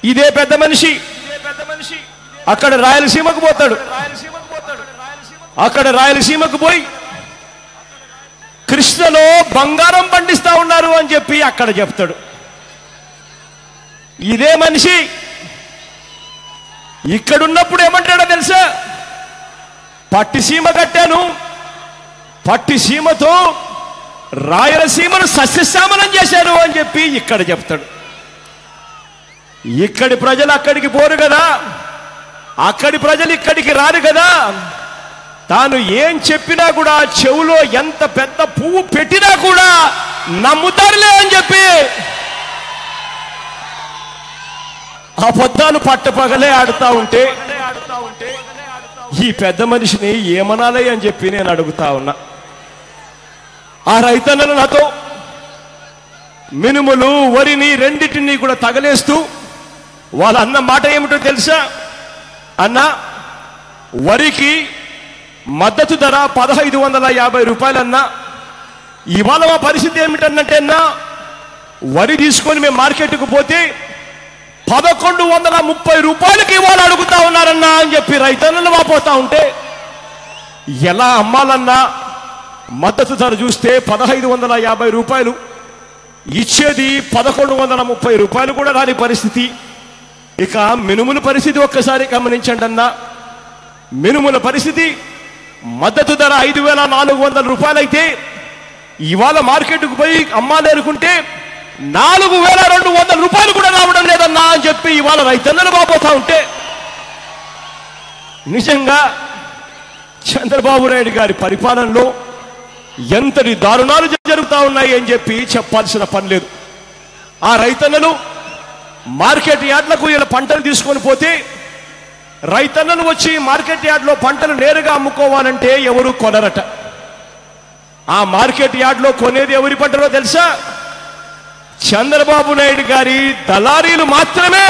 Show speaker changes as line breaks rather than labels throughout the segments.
ఇదే పెద్ద మనిషి అక్కడ రాయలసీమకు పోతాడు అక్కడ రాయలసీమకు పోయి కృష్ణలో బంగారం పండిస్తా ఉన్నారు అని చెప్పి అక్కడ చెప్తాడు ఇదే మనిషి ఇక్కడున్నప్పుడు ఏమంటాడో తెలుసా పట్టిసీమ కట్టాను పట్టిసీమతో రాయలసీమను సస్యశ్యామలం చేశారు అని చెప్పి ఇక్కడ చెప్తాడు ఇక్కడి ప్రజలు అక్కడికి పోరు కదా అక్కడి ప్రజలు ఇక్కడికి రారు కదా తాను ఏం చెప్పినా కూడా చెవులో ఎంత పెద్ద పువ్వు పెట్టినా కూడా నమ్ముతారులే అని చెప్పి అబద్ధాలు పట్టపగలే ఆడుతా ఉంటే ఈ పెద్ద మనిషిని ఏమనాలి అని చెప్పి నేను అడుగుతా ఉన్నా ఆ రైతన్నలు నాతో మినుములు వరిని రెండింటిని కూడా తగలేస్తూ వాళ్ళ అన్న మాట ఏమిటో తెలుసా అన్న వరికి మద్దతు ధర పదహైదు వందల యాభై రూపాయలన్నా ఇవాళ మా పరిస్థితి ఏమిటన్నంటే అన్నా వరి తీసుకొని మేము మార్కెట్కు పోతే పదకొండు వందల ముప్పై రూపాయలకి ఇవాళ అడుగుతా ఉన్నారన్నా అని చెప్పి రైతన్నలు వాపోతా ఉంటే ఎలా అమ్మాలన్నా మద్దతు ధర చూస్తే పదహైదు వందల యాభై రూపాయలు ఇచ్చేది పదకొండు వందల ముప్పై రూపాయలు కూడా రాని పరిస్థితి ఇక మినుముల పరిస్థితి ఒక్కసారి గమనించండి అన్న మినుముల పరిస్థితి మద్దతు ధర ఐదు వేల నాలుగు వందల రూపాయలైతే ఇవాళ మార్కెట్కు పోయి అమ్మాలి అనుకుంటే నాలుగు వేల రెండు వందల రూపాయలు కూడా రావడం లేదన్నా అని చెప్పి ఇవాళ రైతన్నలు బాబోతా ఉంటే నిజంగా చంద్రబాబు నాయుడు గారి పరిపాలనలో ఎంతటి దారుణాలు జరుగుతా ఉన్నాయి అని చెప్పి చెప్పాల్సిన పని లేదు ఆ రైతన్నలు మార్కెట్ యార్డ్లకు ఇలా పంటలు తీసుకొని పోతే రైతన్నలు వచ్చి మార్కెట్ యార్డ్లో పంటలు నేరుగా అమ్ముకోవాలంటే ఎవరు కొనరట ఆ మార్కెట్ యార్డ్లో కొనేది ఎవరి పంటలో తెలుసా చంద్రబాబు నాయుడు గారి దళారీలు మాత్రమే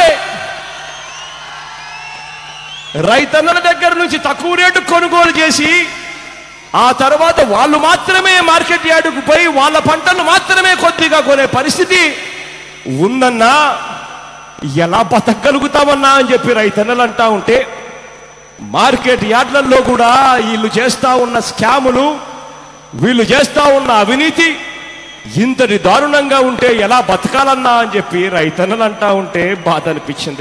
రైతన్నల దగ్గర నుంచి తక్కువ రేటు కొనుగోలు చేసి ఆ తర్వాత వాళ్ళు మాత్రమే మార్కెట్ యార్డుకు పోయి వాళ్ళ పంటలు మాత్రమే కొద్దిగా కొనే పరిస్థితి ఉందన్నా ఎలా బతకగలుగుతామన్నా అని చెప్పి రైతన్నలు అంటా ఉంటే మార్కెట్ యార్డ్లలో కూడా వీళ్ళు చేస్తా ఉన్న స్కాములు వీళ్ళు చేస్తా ఉన్న అవినీతి ఇంతటి దారుణంగా ఉంటే ఎలా బతకాలన్నా అని చెప్పి రైతన్నలు అంటా ఉంటే బాధ అనిపించింది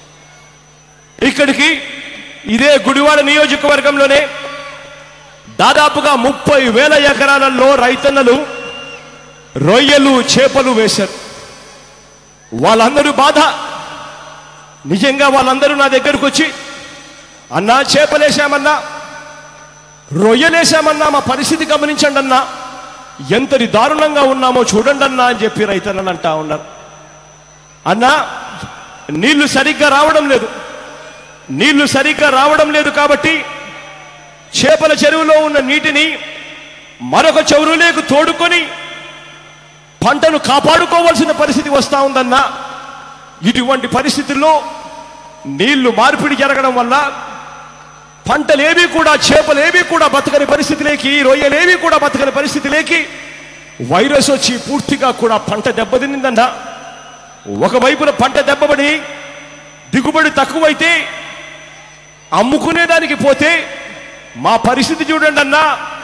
ఇక్కడికి ఇదే గుడివాడ నియోజకవర్గంలోనే దాదాపుగా ముప్పై వేల ఎకరాలలో రైతన్నలు రొయ్యలు చేపలు వేశారు వాళ్ళందరూ బాధ నిజంగా వాళ్ళందరూ నా దగ్గరకు వచ్చి అన్నా చేపలేశామన్నా రొయ్యలేశామన్నా మా పరిస్థితి గమనించండి అన్నా ఎంతటి దారుణంగా ఉన్నామో చూడండి అన్నా అని చెప్పి రైతన్నలు అంటా ఉన్నారు అన్నా నీళ్లు సరిగ్గా రావడం లేదు నీళ్లు సరిగ్గా రావడం లేదు కాబట్టి చేపల చెరువులో ఉన్న నీటిని మరొక చెరువులేకు తోడుకొని పంటను కాపాడుకోవాల్సిన పరిస్థితి వస్తా ఉందన్నా ఇటువంటి పరిస్థితుల్లో నీళ్లు మార్పిడి జరగడం వల్ల పంటలేవి కూడా చేపలేవి కూడా బతకని పరిస్థితిలోకి రొయ్యలేవి కూడా బతకని పరిస్థితిలోకి వైరస్ వచ్చి పూర్తిగా కూడా పంట దెబ్బతిందన్న ఒకవైపున పంట దెబ్బబడి దిగుబడి తక్కువైతే అమ్ముకునేదానికి పోతే మా పరిస్థితి చూడండి అన్నా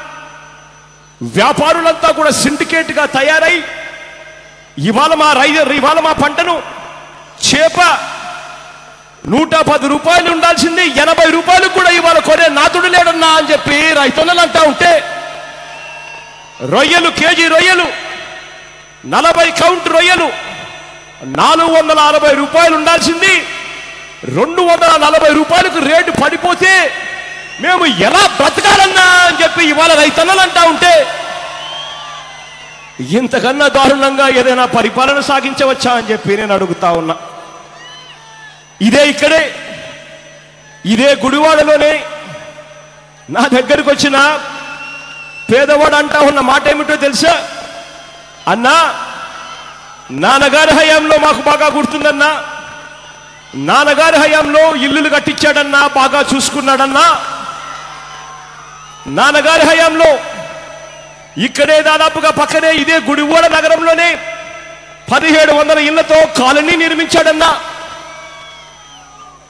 వ్యాపారులంతా కూడా సిండికేట్ గా తయారై ఇవాళ మా రై ఇవాళ మా పంటను చేప నూట పది రూపాయలు ఉండాల్సింది ఎనభై రూపాయలు కూడా ఇవాళ కొనే నాతుడు లేడన్నా అని చెప్పి రైతన్నలు అంటా ఉంటే రొయ్యలు కేజీ రొయ్యలు నలభై కౌంట్ రొయ్యలు నాలుగు వందల అరవై రూపాయలు ఉండాల్సింది రెండు వందల నలభై రూపాయలకు రేటు పడిపోతే మేము ఎలా బ్రతకాలన్నా అని చెప్పి ఇవాళ రైతన్నలు అంటా ఉంటే ఇంతకన్నా దారుణంగా ఏదైనా పరిపాలన సాగించవచ్చా అని చెప్పి నేను అడుగుతా ఉన్నా ఇదే ఇక్కడే ఇదే గుడివాడలోనే నా దగ్గరకు వచ్చిన పేదవాడు అంటా ఉన్న మాట ఏమిటో తెలుసా అన్నా నాన్నగారి హయాంలో మాకు బాగా గుర్తుందన్నా నాన్నగారి హయాంలో ఇల్లులు కట్టించాడన్నా బాగా చూసుకున్నాడన్నా నాన్నగారి హయాంలో ఇక్కడే దాదాపుగా పక్కనే ఇదే గుడివాడ నగరంలోనే పదిహేడు వందల ఇళ్లతో కాలనీ నిర్మించాడన్నా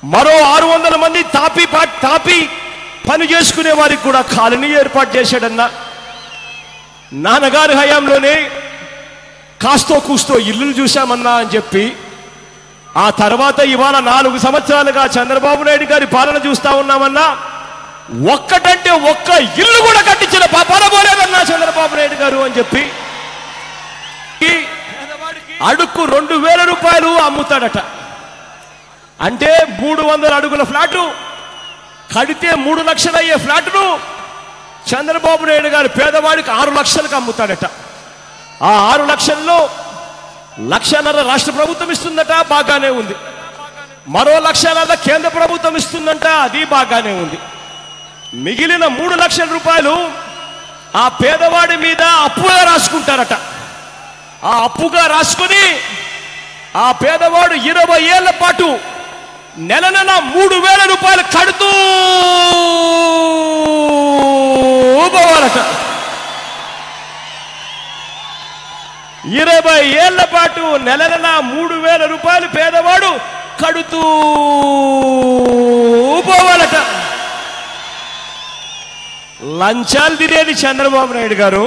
మరో ఆరు వందల మంది తాపి పా- తాపి పని చేసుకునే వారికి కూడా కాలనీ ఏర్పాటు చేశాడన్నా నాన్నగారి హయాంలోనే కాస్తో కూస్తో ఇల్లులు చూశామన్నా అని చెప్పి ఆ తర్వాత ఇవాళ నాలుగు సంవత్సరాలుగా చంద్రబాబు నాయుడు గారి పాలన చూస్తా ఉన్నామన్నా ఒక్కటంటే ఒక్క ఇల్లు కూడా కట్టించిన పాపాల పోలేదన్నా చంద్రబాబు నాయుడు గారు అని చెప్పి ఈ అడుక్కు రెండు వేల రూపాయలు అమ్ముతాడట అంటే మూడు వందల అడుగుల ఫ్లాటు కడితే మూడు లక్షలు అయ్యే ఫ్లాటును చంద్రబాబు నాయుడు గారు పేదవాడికి ఆరు లక్షలకు అమ్ముతాడట ఆ ఆరు లక్షల్లో లక్షన్నర రాష్ట్ర ప్రభుత్వం ఇస్తుందట బాగానే ఉంది మరో లక్షన్నర కేంద్ర ప్రభుత్వం ఇస్తుందంట అది బాగానే ఉంది మిగిలిన మూడు లక్షల రూపాయలు ఆ పేదవాడి మీద అప్పుగా రాసుకుంటారట ఆ అప్పుగా రాసుకుని ఆ పేదవాడు ఇరవై ఏళ్ల పాటు నెల నెల మూడు వేల రూపాయలు కడుతూ పోవాలట ఇరవై ఏళ్ల పాటు నెల నెల మూడు వేల రూపాయలు పేదవాడు కడుతూ పోవాలట లంచాలు తినేది చంద్రబాబు నాయుడు గారు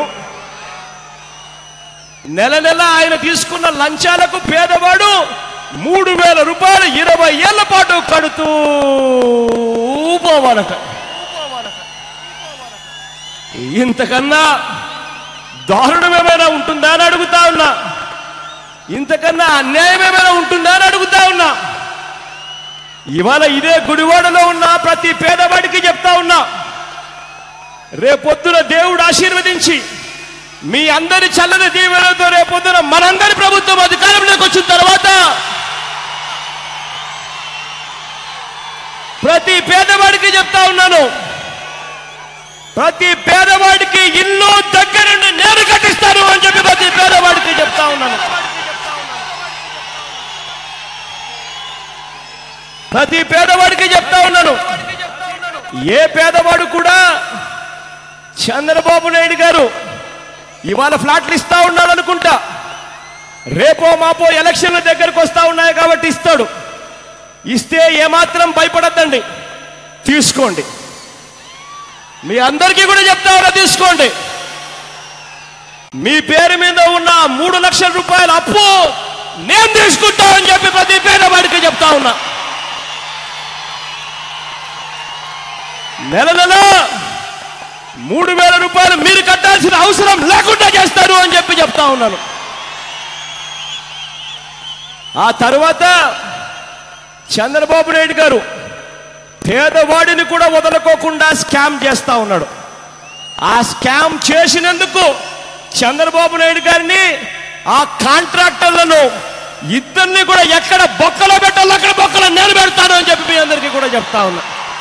నెల నెల ఆయన తీసుకున్న లంచాలకు పేదవాడు మూడు వేల రూపాయలు ఇరవై ఏళ్ల పాటు కడుతూ పోవాలట ఇంతకన్నా దారుణం ఏమైనా ఉంటుందా అని అడుగుతా ఉన్నా ఇంతకన్నా అన్యాయం ఏమైనా ఉంటుందా అని అడుగుతా ఉన్నా ఇవాళ ఇదే గుడివాడలో ఉన్న ప్రతి పేదవాడికి చెప్తా ఉన్నా రేపొద్దున దేవుడు ఆశీర్వదించి మీ అందరి చల్లని దీవెనలతో రేపొద్దున మనందరి ప్రభుత్వం అధికారంలోకి వచ్చిన తర్వాత ప్రతి పేదవాడికి చెప్తా ఉన్నాను ప్రతి పేదవాడికి ఇల్లు దగ్గరుండి నేను కట్టిస్తాను అని చెప్పి ప్రతి పేదవాడికి చెప్తా ఉన్నాను ప్రతి పేదవాడికి చెప్తా ఉన్నాను ఏ పేదవాడు కూడా చంద్రబాబు నాయుడు గారు ఇవాళ ఫ్లాట్లు ఇస్తా ఉన్నాడు అనుకుంటా రేపో మాపో ఎలక్షన్ల దగ్గరకు వస్తా ఉన్నాయి కాబట్టి ఇస్తాడు ఇస్తే ఏమాత్రం భయపడద్దండి తీసుకోండి మీ అందరికీ కూడా చెప్తా ఉన్నా తీసుకోండి మీ పేరు మీద ఉన్న మూడు లక్షల రూపాయల అప్పు నేను తీసుకుంటా అని చెప్పి ప్రతి పేదవాడికి చెప్తా ఉన్నా నెల నెల మూడు వేల రూపాయలు మీరు కట్టాల్సిన అవసరం లేకుండా చేస్తారు అని చెప్పి చెప్తా ఉన్నాను ఆ తర్వాత చంద్రబాబు నాయుడు గారు పేదవాడిని కూడా వదలుకోకుండా స్కామ్ చేస్తా ఉన్నాడు ఆ స్కామ్ చేసినందుకు చంద్రబాబు నాయుడు గారిని ఆ కాంట్రాక్టర్లను ఇద్దరిని కూడా ఎక్కడ బొక్కలో పెట్టాలో అక్కడ బొక్కలో నేను పెడతాను అని చెప్పి మీ అందరికీ కూడా చెప్తా ఉన్నా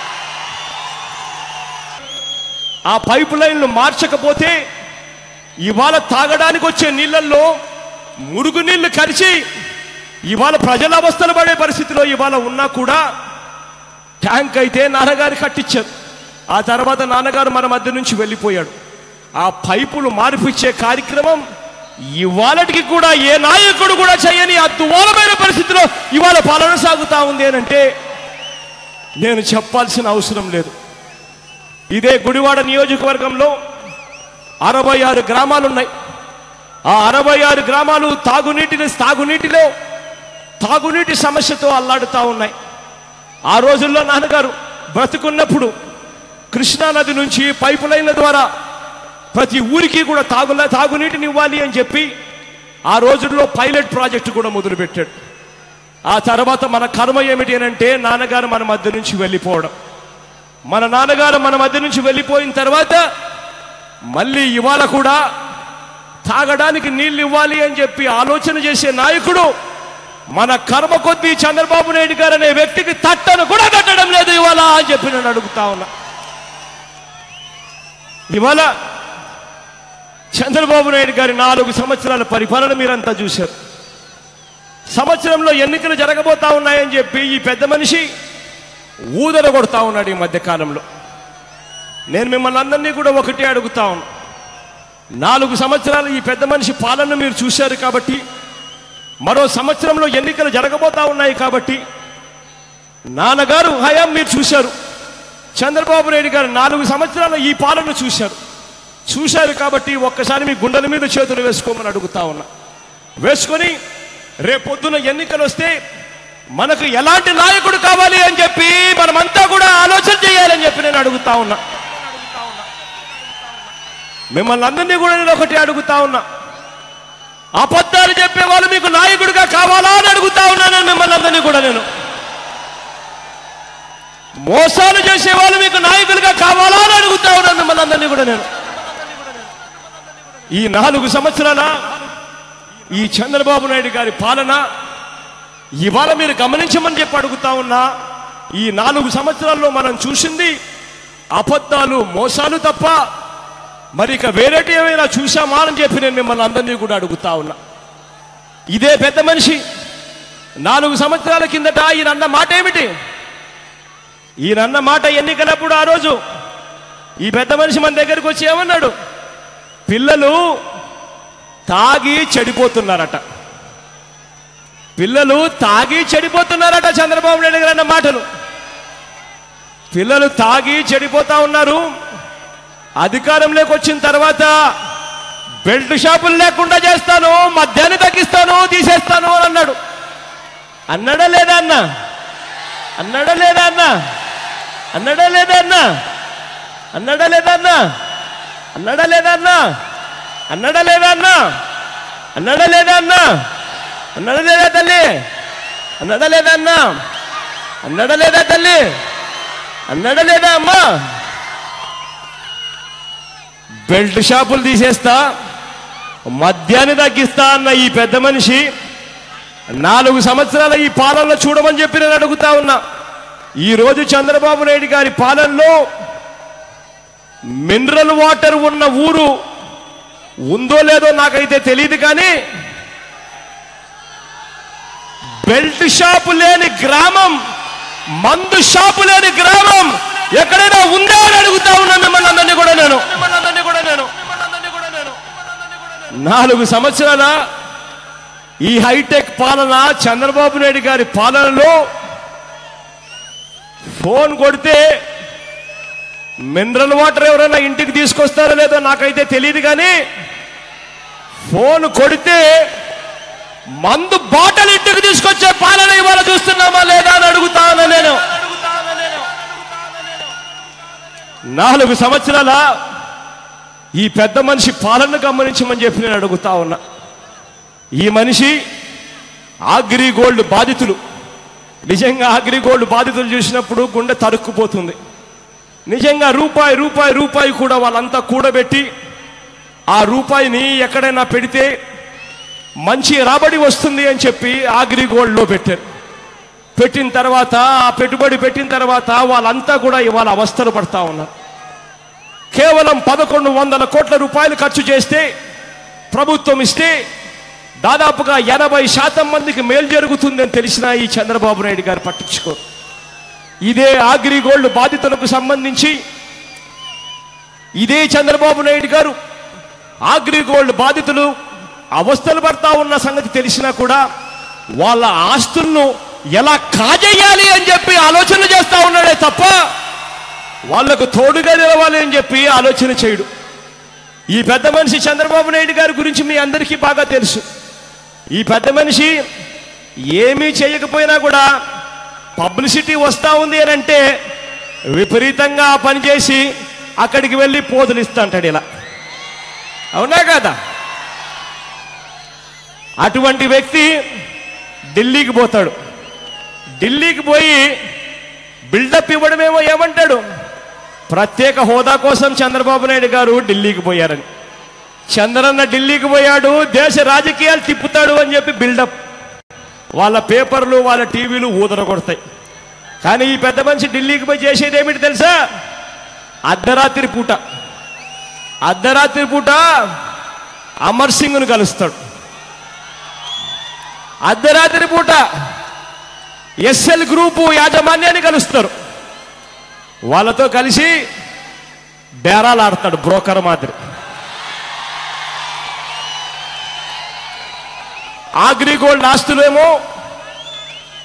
ఆ పైపు లైన్లు మార్చకపోతే ఇవాళ తాగడానికి వచ్చే నీళ్ళల్లో మురుగు నీళ్లు కరిచి ఇవాళ ప్రజల అవస్థలు పడే పరిస్థితిలో ఇవాళ ఉన్నా కూడా ట్యాంక్ అయితే నాన్నగారు కట్టించారు ఆ తర్వాత నాన్నగారు మన మధ్య నుంచి వెళ్ళిపోయాడు ఆ పైపులు మార్పిచ్చే కార్యక్రమం ఇవాళటికి కూడా ఏ నాయకుడు కూడా చేయని అద్వాలమైన పరిస్థితిలో ఇవాళ పాలన సాగుతా ఉంది అని అంటే నేను చెప్పాల్సిన అవసరం లేదు ఇదే గుడివాడ నియోజకవర్గంలో అరవై ఆరు గ్రామాలు ఉన్నాయి ఆ అరవై ఆరు గ్రామాలు తాగునీటిని తాగునీటిలో తాగునీటి సమస్యతో అల్లాడుతూ ఉన్నాయి ఆ రోజుల్లో నాన్నగారు బ్రతుకున్నప్పుడు కృష్ణా నది నుంచి పైపు లైన్ల ద్వారా ప్రతి ఊరికి కూడా తాగుల తాగునీటిని ఇవ్వాలి అని చెప్పి ఆ రోజుల్లో పైలట్ ప్రాజెక్టు కూడా మొదలుపెట్టాడు ఆ తర్వాత మన కర్మ ఏమిటి అని అంటే నాన్నగారు మన మధ్య నుంచి వెళ్ళిపోవడం మన నాన్నగారు మన మధ్య నుంచి వెళ్ళిపోయిన తర్వాత మళ్ళీ ఇవాళ కూడా తాగడానికి నీళ్ళు ఇవ్వాలి అని చెప్పి ఆలోచన చేసే నాయకుడు మన కర్మ కొద్దీ చంద్రబాబు నాయుడు గారు అనే వ్యక్తికి తట్టను కూడా కట్టడం లేదు ఇవాళ అని చెప్పి నేను అడుగుతా ఉన్నా ఇవాళ చంద్రబాబు నాయుడు గారి నాలుగు సంవత్సరాల పరిపాలన మీరంతా చూశారు సంవత్సరంలో ఎన్నికలు జరగబోతా ఉన్నాయని చెప్పి ఈ పెద్ద మనిషి ఊదర కొడతా ఉన్నాడు ఈ మధ్య కాలంలో నేను మిమ్మల్ని అందరినీ కూడా ఒకటే అడుగుతా ఉన్నా నాలుగు సంవత్సరాలు ఈ పెద్ద మనిషి పాలన మీరు చూశారు కాబట్టి మరో సంవత్సరంలో ఎన్నికలు జరగబోతా ఉన్నాయి కాబట్టి నాన్నగారు హయాం మీరు చూశారు చంద్రబాబు నాయుడు గారు నాలుగు సంవత్సరాల ఈ పాలన చూశారు చూశారు కాబట్టి ఒక్కసారి మీ గుండెల మీద చేతులు వేసుకోమని అడుగుతా ఉన్నా వేసుకొని రేపొద్దున ఎన్నికలు వస్తే మనకు ఎలాంటి నాయకుడు కావాలి అని చెప్పి మనమంతా కూడా ఆలోచన చేయాలని చెప్పి నేను అడుగుతా ఉన్నా మిమ్మల్ని అందరినీ కూడా నేను ఒకటి అడుగుతా ఉన్నా అబద్ధాలు చెప్పే వాళ్ళు మీకు నాయకుడిగా కావాలా అని అడుగుతా ఉన్నాను మిమ్మల్ని అందరినీ కూడా నేను మోసాలు చేసే వాళ్ళు మీకు నాయకులుగా కావాలా అని అడుగుతా ఉన్నాను మిమ్మల్ని అందరినీ కూడా నేను ఈ నాలుగు సంవత్సరాల ఈ చంద్రబాబు నాయుడు గారి పాలన ఇవాళ మీరు గమనించమని చెప్పి అడుగుతా ఉన్నా ఈ నాలుగు సంవత్సరాల్లో మనం చూసింది అబద్ధాలు మోసాలు తప్ప మరి ఇక వేరేటి ఏమైనా చూసామా అని చెప్పి నేను మిమ్మల్ని అందరినీ కూడా అడుగుతా ఉన్నా ఇదే పెద్ద మనిషి నాలుగు సంవత్సరాల కిందట ఈయన అన్న మాట ఏమిటి ఈయన అన్న మాట ఎన్నికలప్పుడు ఆ రోజు ఈ పెద్ద మనిషి మన దగ్గరికి వచ్చి ఏమన్నాడు పిల్లలు తాగి చెడిపోతున్నారట పిల్లలు తాగి చెడిపోతున్నారట చంద్రబాబు నాయుడు గారు అన్న మాటలు పిల్లలు తాగి చెడిపోతా ఉన్నారు అధికారంలోకి వచ్చిన తర్వాత బెల్ట్ షాపులు లేకుండా చేస్తాను మద్యాన్ని తగ్గిస్తాను తీసేస్తాను అని అన్నాడు అన్నాడా లేదా అన్న అన్నాడా లేదా అన్న అన్నాడా లేదా అన్న అన్నాడా లేదా అన్న అన్నాడా లేదా అన్న అన్నాడా లేదా అన్న అన్నాడా లేదా అన్న అన్నాడా లేదా తల్లి అన్నాడా లేదా అన్న అన్నాడా లేదా తల్లి అన్నాడా లేదా అమ్మా బెల్ట్ షాపులు తీసేస్తా మద్యాన్ని తగ్గిస్తా అన్న ఈ పెద్ద మనిషి నాలుగు సంవత్సరాల ఈ పాలనలో చూడమని చెప్పి నేను అడుగుతా ఉన్నా ఈ రోజు చంద్రబాబు నాయుడు గారి పాలనలో మినరల్ వాటర్ ఉన్న ఊరు ఉందో లేదో నాకైతే తెలియదు కానీ బెల్ట్ షాపు లేని గ్రామం మందు షాపు లేని గ్రామం ఎక్కడైనా ఉందా అని అడుగుతా ఉన్నా మిమ్మల్ని అందరినీ కూడా నేను నాలుగు సంవత్సరాల ఈ హైటెక్ పాలన చంద్రబాబు నాయుడు గారి పాలనలో ఫోన్ కొడితే మినరల్ వాటర్ ఎవరైనా ఇంటికి తీసుకొస్తారో లేదో నాకైతే తెలియదు కానీ ఫోన్ కొడితే మందు బాటలు ఇంటికి తీసుకొచ్చే పాలన ఇవాళ చూస్తున్నామా లేదా అని అడుగుతాను నేను నాలుగు సంవత్సరాల ఈ పెద్ద మనిషి పాలన గమనించమని చెప్పి నేను అడుగుతా ఉన్నా ఈ మనిషి ఆగ్రి గోల్డ్ బాధితులు నిజంగా అగ్రి గోల్డ్ బాధితులు చూసినప్పుడు గుండె తరుక్కుపోతుంది నిజంగా రూపాయి రూపాయి రూపాయి కూడా వాళ్ళంతా కూడబెట్టి ఆ రూపాయిని ఎక్కడైనా పెడితే మంచి రాబడి వస్తుంది అని చెప్పి ఆగ్రి గోల్డ్లో పెట్టారు పెట్టిన తర్వాత ఆ పెట్టుబడి పెట్టిన తర్వాత వాళ్ళంతా కూడా ఇవాళ అవస్థలు పడతా ఉన్నారు కేవలం పదకొండు వందల కోట్ల రూపాయలు ఖర్చు చేస్తే ప్రభుత్వం ఇస్తే దాదాపుగా ఎనభై శాతం మందికి మేలు జరుగుతుందని తెలిసిన ఈ చంద్రబాబు నాయుడు గారు పట్టించుకోరు ఇదే ఆగ్రి గోల్డ్ బాధితులకు సంబంధించి ఇదే చంద్రబాబు నాయుడు గారు ఆగ్రి గోల్డ్ బాధితులు అవస్థలు పడతా ఉన్న సంగతి తెలిసినా కూడా వాళ్ళ ఆస్తులను ఎలా కాజేయాలి అని చెప్పి ఆలోచన చేస్తా ఉన్నాడే తప్ప వాళ్లకు తోడుగా నిలవాలి అని చెప్పి ఆలోచన చేయడు ఈ పెద్ద మనిషి చంద్రబాబు నాయుడు గారి గురించి మీ అందరికీ బాగా తెలుసు ఈ పెద్ద మనిషి ఏమీ చేయకపోయినా కూడా పబ్లిసిటీ వస్తా ఉంది అని అంటే విపరీతంగా ఆ పని చేసి అక్కడికి వెళ్ళి పోతులు ఇస్తా అంటాడు ఇలా అవునా కదా అటువంటి వ్యక్తి ఢిల్లీకి పోతాడు ఢిల్లీకి పోయి బిల్డప్ ఇవ్వడమేమో ఏమంటాడు ప్రత్యేక హోదా కోసం చంద్రబాబు నాయుడు గారు ఢిల్లీకి పోయారని చంద్రన్న ఢిల్లీకి పోయాడు దేశ రాజకీయాలు తిప్పుతాడు అని చెప్పి బిల్డప్ వాళ్ళ పేపర్లు వాళ్ళ టీవీలు ఊదర కొడతాయి కానీ ఈ పెద్ద మనిషి ఢిల్లీకి పోయి చేసేది ఏమిటి తెలుసా అర్ధరాత్రి పూట అర్ధరాత్రి పూట అమర్ సింగ్ను కలుస్తాడు అర్ధరాత్రి పూట ఎస్ఎల్ గ్రూపు యాజమాన్యాన్ని కలుస్తారు వాళ్ళతో కలిసి బేరాలు ఆడతాడు బ్రోకర్ మాదిరి అగ్రిగోల్డ్ ఆస్తులేమో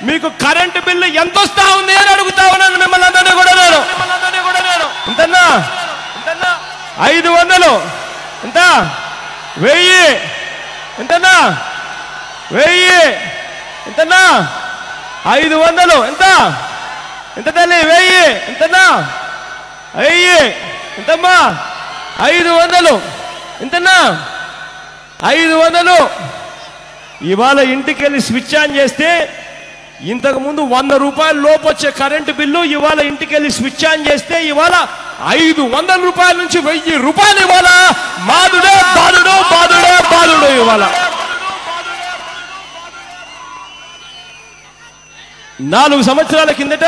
మీకు కరెంటు బిల్లు ఎంత వస్తా ఉంది అని అడుగుతా ఉన్నాను మిమ్మల్ని అందరినీ కూడా నేను మిమ్మల్ని అందరినీ కూడా నేను ఎంతన్నా ఎంతన్నా ఐదు వందలు ఎంత వెయ్యి ఎంతన్నా వెయ్యి ఎంతన్నా ఐదు వందలు ఎంత ఎంత తల్లి వెయ్యి ఎంతన్నా వెయ్యి ఎంతమ్మా ఐదు వందలు ఎంతన్నా ఐదు వందలు ఇవాళ ఇంటికి వెళ్ళి స్విచ్ ఆన్ చేస్తే ఇంతకు ముందు వంద రూపాయల లోపు వచ్చే కరెంటు బిల్లు ఇవాళ ఇంటికి వెళ్ళి స్విచ్ ఆన్ చేస్తే ఇవాళ ఐదు వందల రూపాయల నుంచి వెయ్యి రూపాయలు ఇవాళ బాధుడే బాధుడు బాధుడే బాధుడు ఇవాళ నాలుగు సంవత్సరాల కిందట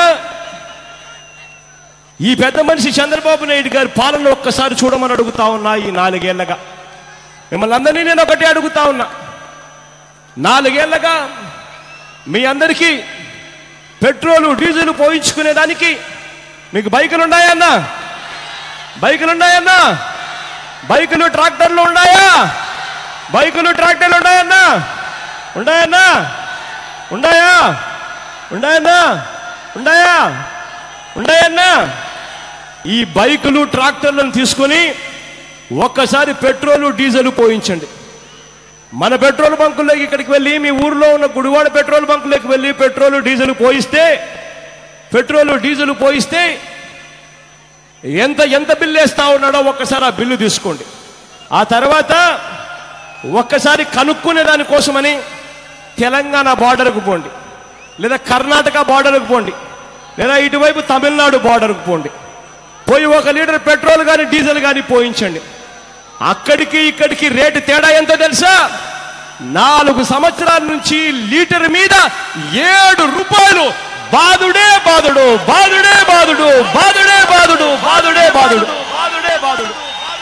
ఈ పెద్ద మనిషి చంద్రబాబు నాయుడు గారి పాలన ఒక్కసారి చూడమని అడుగుతా ఉన్నా ఈ నాలుగేళ్లగా మిమ్మల్ని అందరినీ నేను ఒకటే అడుగుతా ఉన్నా నాలుగేళ్లగా మీ అందరికీ పెట్రోలు డీజిల్ పోయించుకునేదానికి మీకు బైకులు ఉన్నాయన్నా బైకులు ఉన్నాయన్నా బైకులు ట్రాక్టర్లు ఉన్నాయా బైకులు ట్రాక్టర్లు ఉన్నాయన్నా ఉన్నాయన్నా ఉన్నాయా ఉన్నాయన్నా ఉన్నాయా ఉన్నాయన్నా ఈ బైకులు ట్రాక్టర్లను తీసుకొని ఒక్కసారి పెట్రోలు డీజిల్ పోయించండి మన పెట్రోల్ బంకుల్లోకి ఇక్కడికి వెళ్ళి మీ ఊర్లో ఉన్న గుడివాడ పెట్రోల్ బంకులోకి వెళ్ళి పెట్రోల్ డీజిల్ పోయిస్తే పెట్రోల్ డీజిల్ పోయిస్తే ఎంత ఎంత బిల్లు వేస్తా ఉన్నాడో ఒక్కసారి ఆ బిల్లు తీసుకోండి ఆ తర్వాత ఒక్కసారి కనుక్కునే దానికోసమని తెలంగాణ బార్డర్కు పోండి లేదా కర్ణాటక బార్డర్కు పోండి లేదా ఇటువైపు తమిళనాడు బార్డర్కు పోండి పోయి ఒక లీటర్ పెట్రోల్ కానీ డీజిల్ కానీ పోయించండి అక్కడికి ఇక్కడికి రేటు తేడా ఎంతో తెలుసా నాలుగు సంవత్సరాల నుంచి లీటర్ మీద ఏడు రూపాయలు బాదుడే బాదుడు బాదుడే బాదుడు బాదుడే బాదుడు బాదుడే బాదుడు బాదుడే బాదుడు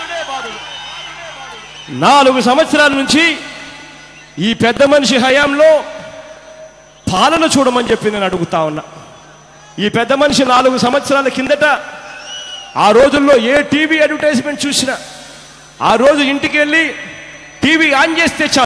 నాలుగు సంవత్సరాల నుంచి ఈ పెద్ద మనిషి హయాంలో పాలన చూడమని చెప్పి నేను అడుగుతా ఉన్నా ఈ పెద్ద మనిషి నాలుగు సంవత్సరాల కిందట ఆ రోజుల్లో ఏ టీవీ అడ్వర్టైజ్మెంట్ చూసినా ఆ రోజు ఇంటికి వెళ్ళి టీవీ ఆన్ చేస్తే చాలు